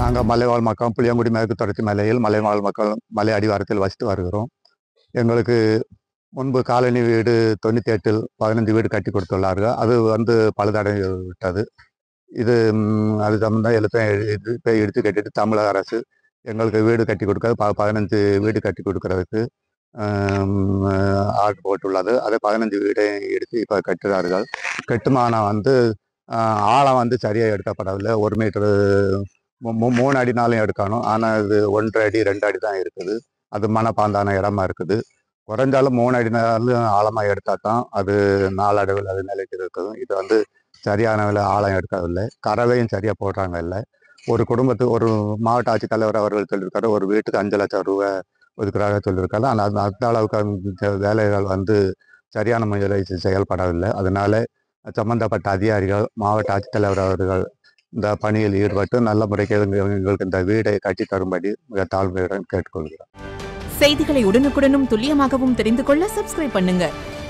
நாங்கள் மலைவாழ் மக்கள் புளியங்குடி மேற்கு தொடர்ச்சி மலையில் மலைவாழ் மக்கள் மலை அடிவாரத்தில் வசித்து வருகிறோம் எங்களுக்கு முன்பு காலனி வீடு தொண்ணூற்றி எட்டில் பதினஞ்சு வீடு கட்டி கொடுத்துள்ளார்கள் அது வந்து பழுதடைந்து விட்டது இது ம், அது சம்பந்தம் எழுத்தையும் எழுதி போய் எடுத்து கட்டிட்டு தமிழக அரசு எங்களுக்கு வீடு கட்டி கொடுக்க ப பதினஞ்சு வீடு கட்டி கொடுக்கறதுக்கு ஆர்டர் போட்டுள்ளது அதை பதினஞ்சு வீடை எடுத்து இப்போ கட்டுகிறார்கள் கட்டுமானம் வந்து ஆஹ், ஆழம் வந்து சரியாக எடுக்கப்படவில்லை ஒரு மீட்டரு மூ- மூ- மூணு அடினாலும் எடுக்கணும் ஆனால் இது ஒன்றரை அடி ரெண்டு அடி தான் இருக்குது அது மனப்பாந்தான இடமா இருக்குது குறைஞ்சாலும் மூணு அடினாலும் ஆழமாக எடுத்தால் தான் அது நாளடைவில் அது நிலைக்கு இருக்குது இது வந்து சரியான விலை ஆழம் எடுக்கவில்லை கறவையும் சரியாக போடுறாங்க இல்லை ஒரு குடும்பத்துக்கு ஒரு மாவட்ட ஆட்சித்தலைவர் அவர்கள் சொல்லியிருக்காரு ஒரு வீட்டுக்கு அஞ்சு லட்சம் ரூபாய் ஒதுக்குறாக சொல்லியிருக்காரு ஆனால் அந்த அந்த அளவுக்கு அந்த வேலைகள் வந்து சரியான முறையில் செயல்படவில்லை அதனால சம்பந்தப்பட்ட அதிகாரிகள் மாவட்ட ஆட்சித்தலைவர் அவர்கள் இந்த பணியில் ஈடுபட்டு நல்ல முறைக்கு எங்க- எங்களுக்கு இந்த வீடை கட்டி தரும்படி மிக தாழ்மையுடன் கேட்டுக்கொள்கிறேன் செய்திகளை உடனுக்குடனும் துல்லியமாகவும் தெரிந்து கொள்ள சப்ஸ்கிரைப் பண்ணுங்க